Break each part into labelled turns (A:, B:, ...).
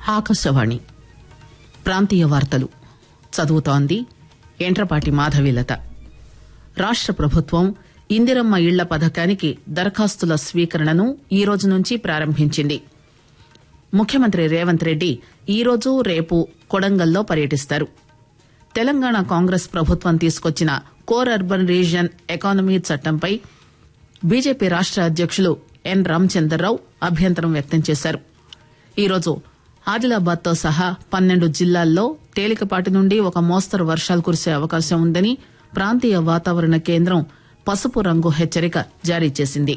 A: ఆకాశవాణి ప్రాంతీయ వార్తలు చదువుతోంది ఎంట్రపాటి మాధవీలత రాష్ట ప్రభుత్వం ఇందిరమ్మ ఇళ్ల పథకానికి దరఖాస్తుల స్వీకరణను ఈ రోజు నుంచి ప్రారంభించింది ముఖ్యమంత్రి రేవంత్ రెడ్డి ఈరోజు రేపు కొడంగల్లో పర్యటిస్తారు తెలంగాణ కాంగ్రెస్ ప్రభుత్వం తీసుకొచ్చిన కోర్ అర్బన్ రీజియన్ ఎకానమీ చట్టంపై బీజేపీ రాష్ట అధ్యకులు ఎన్ రామచందర్రావు అభ్యంతరం వ్యక్తం చేశారు ఈరోజు ఆదిలాబాద్ తో సహా పన్నెండు జిల్లాల్లో తేలికపాటి నుండి ఒక మోస్తరు వర్షాలు కురిసే అవకాశం ఉందని ప్రాంతీయ వాతావరణ కేంద్రం పసుపు రంగు హెచ్చరిక జారీ చేసింది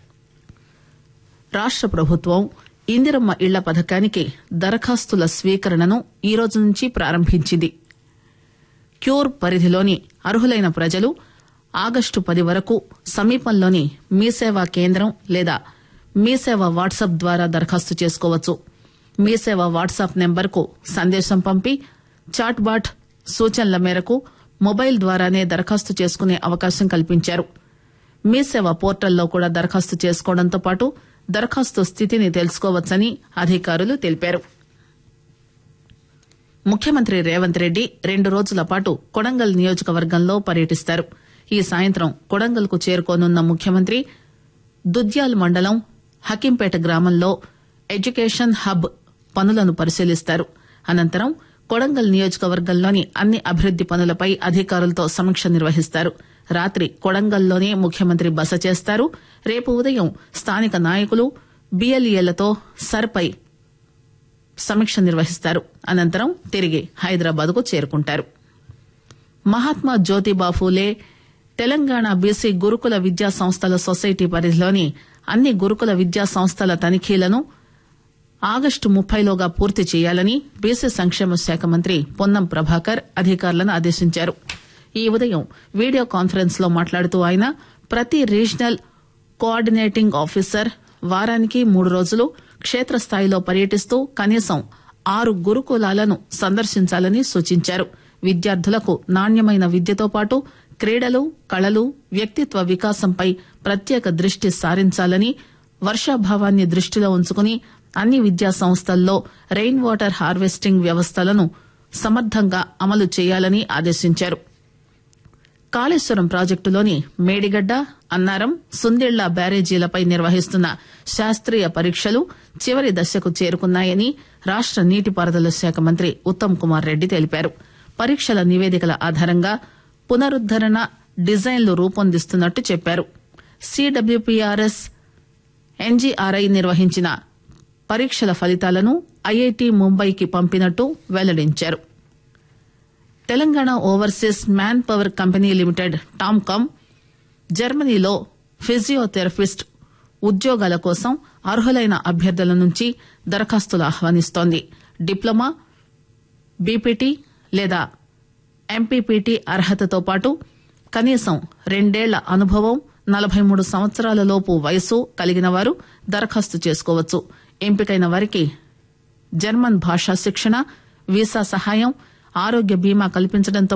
A: రాష్ట ప్రభుత్వం ఇందిరమ్మ ఇళ్ల పథకానికి దరఖాస్తుల స్వీకరణను ఈ రోజు నుంచి ప్రారంభించింది క్యూర్ పరిధిలోని అర్హులైన ప్రజలు ఆగస్టు పది వరకు సమీపంలోని మీసేవా కేంద్రం లేదా మీసేవ వాట్సాప్ ద్వారా దరఖాస్తు చేసుకోవచ్చు మీసేవ వాట్సాప్ నెంబర్కు సందేశం పంపి చాట్బాట్ సూచనల మేరకు మొబైల్ ద్వారానే దరఖాస్తు చేసుకునే అవకాశం కల్పించారు మీసేవ పోర్టల్లో కూడా దరఖాస్తు చేసుకోవడంతో పాటు దరఖాస్తు స్థితిని తెలుసుకోవచ్చని అధికారులు తెలిపారు ముఖ్యమంత్రి రేవంత్ రెడ్డి రెండు రోజుల పాటు కొడంగల్ నియోజకవర్గంలో పర్యటిస్తారు ఈ సాయంత్రం కొడంగల్ కు చేరుకోనున్న ముఖ్యమంత్రి దుద్యాల్ మండలం హకీంపేట గ్రామంలో ఎడ్యుకేషన్ హబ్ పనులను పరిశీలిస్తారు అనంతరం కొడంగల్ నియోజకవర్గంలోని అన్ని అభివృద్ది పనులపై అధికారులతో సమీక్ష నిర్వహిస్తారు రాత్రి కొడంగల్లోనే ముఖ్యమంత్రి బస చేస్తారు రేపు ఉదయం స్థానిక నాయకులు బీఎల్ఏలతో సర్పై సమీక్ష నిర్వహిస్తారు అనంతరం తిరిగి హైదరాబాద్ కు చేరుకుంటారు మహాత్మా జ్యోతిబా ఫూలే తెలంగాణ బీసీ గురుకుల విద్యా సంస్థల సొసైటీ పరిధిలోని అన్ని గురుకుల విద్యా సంస్థల తనిఖీలను ఆగస్టు ముప్పైలోగా పూర్తి చేయాలని బీసీ సంక్షేమ శాఖ మంత్రి పొన్నం ప్రభాకర్ అధికారులను ఆదేశించారు ఈ ఉదయం వీడియో కాన్ఫరెన్స్ లో మాట్లాడుతూ ఆయన ప్రతి రీజనల్ కోఆర్డినేటింగ్ ఆఫీసర్ వారానికి మూడు రోజులు క్షేత్రస్థాయిలో పర్యటిస్తూ కనీసం ఆరు గురుకులాలను సందర్శించాలని సూచించారు విద్యార్థులకు నాణ్యమైన విద్యతో పాటు క్రీడలు కళలు వ్యక్తిత్వ వికాసంపై ప్రత్యేక దృష్టి సారించాలని వర్షాభావాన్ని దృష్టిలో ఉంచుకుని అన్ని విద్యా సంస్థల్లో రెయిన్ వాటర్ హార్వెస్టింగ్ వ్యవస్థలను సమర్థంగా అమలు చేయాలని ఆదేశించారు కాళేశ్వరం ప్రాజెక్టులోని మేడిగడ్డ అన్నారం సుందిళ్ల బ్యారేజీలపై నిర్వహిస్తున్న శాస్త్రీయ పరీక్షలు చివరి దశకు చేరుకున్నాయని రాష్ట నీటిపారుదల శాఖ మంత్రి ఉత్తమ్ కుమార్ రెడ్డి తెలిపారు పరీక్షల నివేదికల ఆధారంగా పునరుద్దరణ డిజైన్లు రూపొందిస్తున్నట్టు చెప్పారు సిడబ్ల్యూపీఆర్ఎస్ ఎన్జీఆర్ఐ నిర్వహించిన పరీక్షల ఫలితాలను ఐఐటి ముంబైకి పంపినట్టు వెల్లడించారు Telangana overseas man power company limited TOMCOM జర్మనీలో ఫిజియోథెరపిస్ట్ ఉద్యోగాల కోసం అర్హులైన అభ్యర్థుల నుంచి దరఖాస్తులు ఆహ్వానిస్తోంది డిప్లొమా బీపీటీ లేదా ఎంపీపీటీ అర్హతతో పాటు కనీసం రెండేళ్ల అనుభవం నలభై మూడు సంవత్సరాల లోపు వయసు కలిగిన వారు దరఖాస్తు చేసుకోవచ్చు ఎంపికైన వారికి జర్మన్ భాషా శిక్షణ వీసా సహాయం ఆరోగ్య బీమా కల్పించడంతో